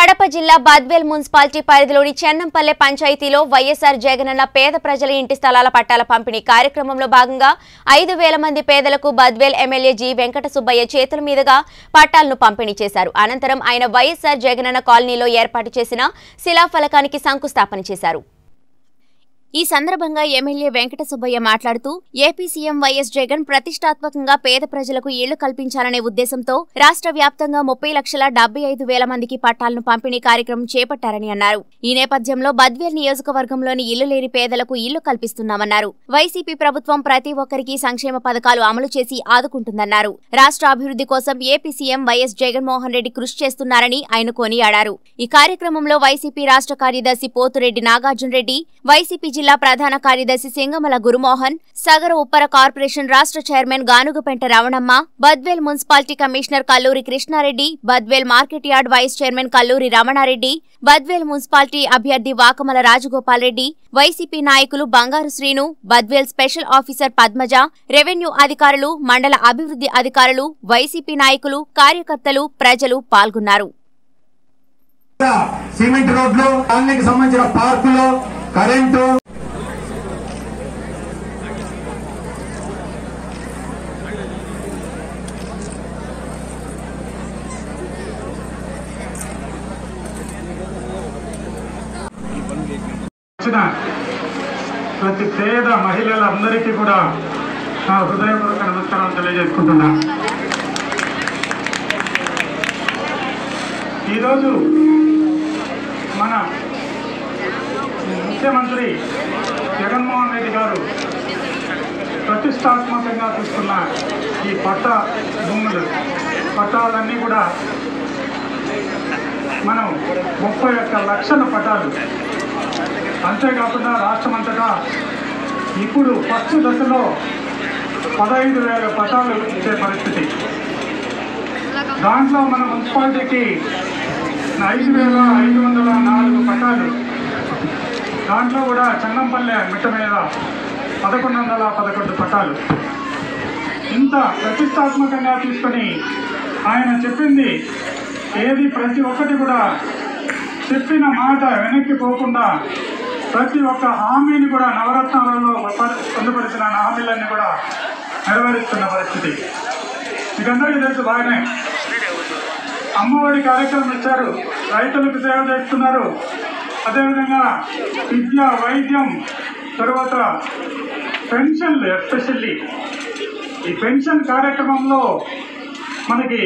కడప జిల్లా బద్వేల్ మున్సిపాలిటీ పరిధిలోని చెన్నంపల్లె పంచాయతీలో వైఎస్ఆర్ జగనన్న పేద ప్రజల ఇంటి స్థలాల పట్టాల పంపిణీ కార్యక్రమంలో భాగంగా ఐదు వేల మంది పేదలకు బద్వేల్ ఎమ్మెల్యే జి వెంకట సుబ్బయ్య చేతుల మీదుగా పట్టాలను పంపిణీ చేశారు అనంతరం ఆయన వైఎస్ఆర్ జగనన్న కాలనీలో ఏర్పాటు చేసిన శిలాఫలకానికి శంకుస్థాపన చేశారు ఈ సందర్భంగా ఎమ్మెల్యే వెంకట సుబ్బయ్య మాట్లాడుతూ ఏపీ సీఎం వైఎస్ జగన్ ప్రతిష్టాత్మకంగా పేద ప్రజలకు ఇళ్లు కల్పించాలనే ఉద్దేశంతో రాష్ట్ర వ్యాప్తంగా ముప్పై లక్షల డెబ్బై ఐదు వేల మందికి పట్టాలను పంపిణీ కార్యక్రమం చేపట్టారని అన్నారు ఈ నేపథ్యంలో బద్వేల్ నియోజకవర్గంలోని ఇల్లు లేని పేదలకు ఇల్లు కల్పిస్తున్నామన్నారు వైసీపీ ప్రభుత్వం ప్రతి ఒక్కరికి సంక్షేమ పథకాలు అమలు చేసి ఆదుకుంటుందన్నారు రాష్ట్ర అభివృద్ధి కోసం AP CM YS Jaganmohan Reddy కృషి చేస్తున్నారని ఆయన కొనియాడారు ఈ కార్యక్రమంలో వైసీపీ రాష్ట్ర కార్యదర్శి పోతురెడ్డి నాగార్జున రెడ్డి వైసీపీ జిల్లా ప్రధాన కార్యదర్శి సింగమల గురుమోహన్ సగర ఉప్పర కార్పొరేషన్ రాష్ట్ర chairman Ganugapenta Ramanamma Badvel municipality commissioner Kalluri Krishnareddy Badvel market yard vice chairman Kalluri Ramanareddy Badvel municipality అభ్యర్థి వాకమల రాజగోపాల్ రెడ్డి వైసీపీ నాయకులు Bangaru Srinu Badvel special officer Padmaja revenue అధికారులు మండల అభివృద్ధి అధికారులు వైసీపీ నాయకులు కార్యకర్తలు ప్రజలు పాల్గొన్నారు సిమెంట్ రోడ్లు కాలనీకి సంబంధించిన పార్కులు కరెంటు వచ్చిన ప్రతి పేద మహిళలందరికీ కూడా నా హృదయపూర్వక నమస్కారం తెలియజేసుకుంటున్నా ఈరోజు మన ముఖ్యమంత్రి జగన్మోహన్ రెడ్డి గారు ప్రతిష్టాత్మకంగా తీసుకున్న ఈ పట్ట భూములు పట్టాలన్నీ కూడా మనం ముప్పై ఒక్క లక్షల పట్టాలు అంతేకాకుండా రాష్ట్రమంతటా ఇప్పుడు ఫస్ట్ దశలో పదహైదు వేల పట్టాలు ఇచ్చే పరిస్థితి దాంట్లో మన మున్సిపాలిటీకి ఐదు వేల ఐదు వందల నాలుగు పట్టాలు దాంట్లో కూడా చెన్నంపల్లె మిట్ట మీద పదకొండు వందల పదకొండు పట్టాలు ఇంత ప్రతిష్టాత్మకంగా తీసుకొని ఆయన చెప్పింది ఏది ప్రతి ఒక్కటి కూడా చెప్పిన మాట వెనక్కి పోకుండా ప్రతి ఒక్క హామీని కూడా నవరత్నాలలో ప- పొందుపరిచిన హామీలన్నీ కూడా నెరవేరుస్తున్న పరిస్థితి మీకందరికీ తెలుసు బాగానే అమ్మఒడి కార్యక్రమం ఇచ్చారు రైతులకు సేవ చేస్తున్నారు అదేవిధంగా విద్య వైద్యం తర్వాత పెన్షన్లు ఎస్పెషల్లీ ఈ పెన్షన్ కార్యక్రమంలో మనకి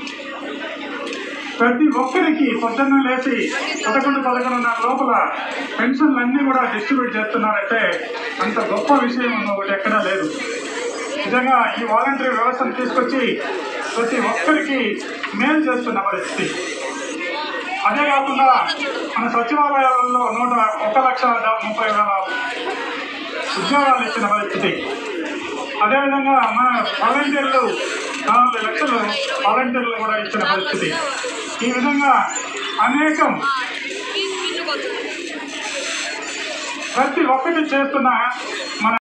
ప్రతి ఒక్కరికి పొద్దున్న లేచి పదకొండు పదకొండున్నర లోపల పెన్షన్లు అన్నీ కూడా డిస్ట్రిబ్యూట్ చేస్తున్నారంటే అంత గొప్ప విషయం ఒకటి ఎక్కడా లేదు నిజంగా ఈ వాలంటరీ వ్యవస్థను తీసుకొచ్చి ప్రతి ఒక్కరికి మేలు చేస్తున్న పరిస్థితి అదే కాకుండా మన సచివాలయాలలో నూట ఒక లక్ష ముప్పై వేల ఉద్యోగాలు ఇచ్చిన పరిస్థితి అదేవిధంగా మన వాలంటీర్లు నాలుగు లక్షలు వాలంటీర్లు కూడా ఇచ్చిన పరిస్థితి ఈ విధంగా అనేకం ప్రతి ఒక్కటి చేస్తున్న మన